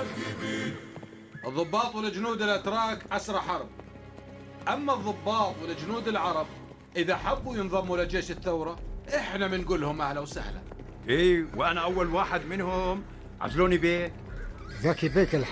الضباط والجنود الاتراك اسرى حرب اما الضباط والجنود العرب اذا حبوا ينضموا لجيش الثوره احنا بنقول لهم اهلا وسهلا ايه وانا اول واحد منهم عزلوني بيه ذكي بيك